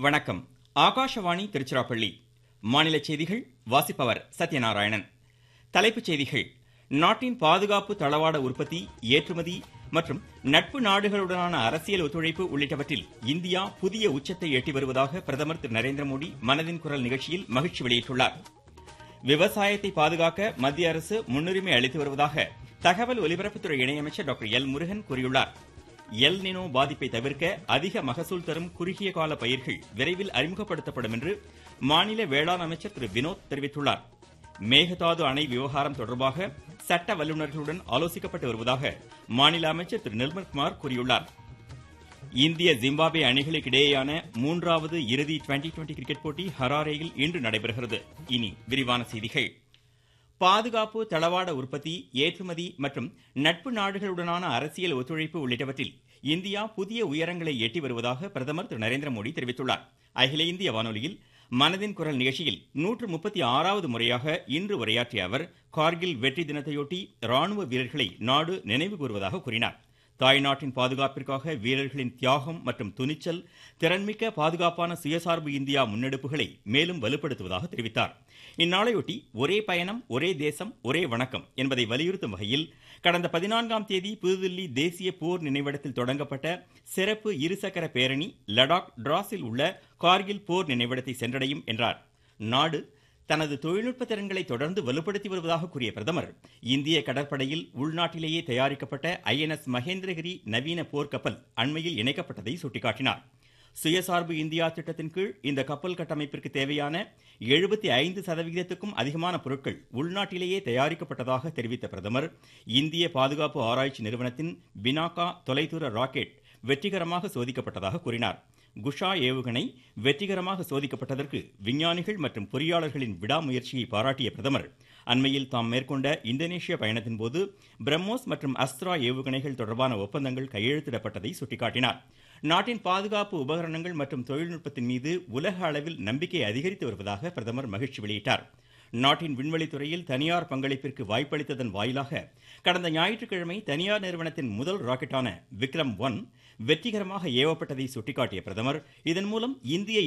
வணக்கம் ஆகாஷவாணி திருச்சிராப்பள்ளி மாநில செய்திகள் வாசிப்பவர் சத்யநாராயணன் தலைப்புச் செய்திகள் நாட்டின் பாதுகாப்பு தளவாட உற்பத்தி ஏற்றுமதி மற்றும் நட்பு நாடுகளுடனான அரசியல் ஒத்துழைப்பு உள்ளிட்டவற்றில் இந்தியா புதிய உச்சத்தை எட்டி வருவதாக பிரதமர் திரு நரேந்திர மோடி மனதின் குரல் நிகழ்ச்சியில் மகிழ்ச்சி வெளியிட்டுள்ளார் விவசாயத்தை பாதுகாக்க மத்திய அரசு முன்னுரிமை அளித்து வருவதாக தகவல் ஒலிபரப்புத்துறை இணையமைச்சர் டாக்டர் எல் முருகன் கூறியுள்ளார் எல் நினோ பாதிப்பை தவிர்க்க அதிக மகசூல் தரும் குறுகிய கால பயிர்கள் விரைவில் அறிமுகப்படுத்தப்படும் என்று மாநில வேளாண் அமைச்சர் திரு வினோத் தெரிவித்துள்ளார் மேகதாது அணை விவகாரம் தொடர்பாக சட்ட வல்லுநர்களுடன் ஆலோசிக்கப்பட்டு வருவதாக மாநில அமைச்சர் திரு நிர்மல்குமார் கூறியுள்ளார் இந்திய ஜிம்பாப்வே அணிகளுக்கு இடையேயான மூன்றாவது இறுதி டுவெண்டி டுவெண்டி கிரிக்கெட் போட்டி ஹராரேயில் இன்று நடைபெறுகிறது இனி விரிவான செய்திகள் பாதுகாப்பு தளவாட உற்பத்தி ஏற்றுமதி மற்றும் நட்பு நாடுகளுடனான அரசியல் ஒத்துழைப்பு உள்ளிட்டவற்றில் இந்தியா புதிய உயரங்களை எட்டி வருவதாக பிரதமர் திரு நரேந்திர மோடி தெரிவித்துள்ளார் அகில இந்திய வானொலியில் மனதின் குரல் நிகழ்ச்சியில் நூற்று முப்பத்தி ஆறாவது முறையாக இன்று உரையாற்றிய அவர் கார்கில் வெற்றி தினத்தையொட்டி ராணுவ வீரர்களை நாடு நினைவு கூறுவதாக கூறினார் தாய்நாட்டின் பாதுகாப்பிற்காக வீரர்களின் தியாகம் மற்றும் துணிச்சல் திறன்மிக்க பாதுகாப்பான சுயசார்பு இந்தியா முன்னெடுப்புகளை மேலும் வலுப்படுத்துவதாக தெரிவித்தார் இந்நாளையொட்டி ஒரே பயணம் ஒரே தேசம் ஒரே வணக்கம் என்பதை வலியுறுத்தும் வகையில் கடந்த பதினான்காம் தேதி புதுதில்லி தேசிய போர் நினைவிடத்தில் தொடங்கப்பட்ட சிறப்பு இருசக்கர பேரணி லடாக் டிராஸில் உள்ள கார்கில் போர் நினைவிடத்தை சென்றடையும் என்றார் நாடு தனது தொழில்நுட்ப திறன்களை தொடர்ந்து வலுப்படுத்தி வருவதாக கூறிய பிரதமர் இந்திய கடற்படையில் உள்நாட்டிலேயே தயாரிக்கப்பட்ட ஐஎன்எஸ் மகேந்திரகிரி நவீன போர்க்கப்பல் அண்மையில் இணைக்கப்பட்டதை சுட்டிக்காட்டினார் சுயசார்பு இந்தியா திட்டத்தின் கீழ் இந்த கப்பல் கட்டமைப்பிற்கு தேவையான எழுபத்தி ஐந்து சதவிகிதத்துக்கும் அதிகமான பொருட்கள் உள்நாட்டிலேயே தயாரிக்கப்பட்டதாக தெரிவித்த பிரதமர் இந்திய பாதுகாப்பு ஆராய்ச்சி நிறுவனத்தின் பினாகா தொலைதூர ராக்கெட் வெற்றிகரமாக சோதிக்கப்பட்டதாக கூறினார் குஷா ஏவுகணை வெற்றிகரமாக சோதிக்கப்பட்டதற்கு விஞ்ஞானிகள் மற்றும் பொறியாளர்களின் விடாமுயற்சியை பாராட்டிய பிரதமர் அண்மையில் தாம் மேற்கொண்ட இந்தோனேஷிய பயணத்தின் போது பிரம்மோஸ் மற்றும் அஸ்த்ரா ஏவுகணைகள் தொடர்பான ஒப்பந்தங்கள் கையெழுத்திடப்பட்டதை சுட்டிக்காட்டினார் நாட்டின் பாதுகாப்பு உபகரணங்கள் மற்றும் தொழில்நுட்பத்தின் மீது உலக அளவில் நம்பிக்கை அதிகரித்து வருவதாக பிரதமர் மகிழ்ச்சி வெளியிட்டார் நாட்டின் விண்வெளித்துறையில் தனியார் பங்களிப்பிற்கு வாய்ப்பளித்ததன் வாயிலாக கடந்த ஞாயிற்றுக்கிழமை தனியார் நிறுவனத்தின் முதல் ராக்கெட்டான விக்ரம் ஒன் வெற்றிகரமாக ஏவப்பட்டதை சுட்டிக்காட்டிய பிரதமர் இதன் மூலம் இந்திய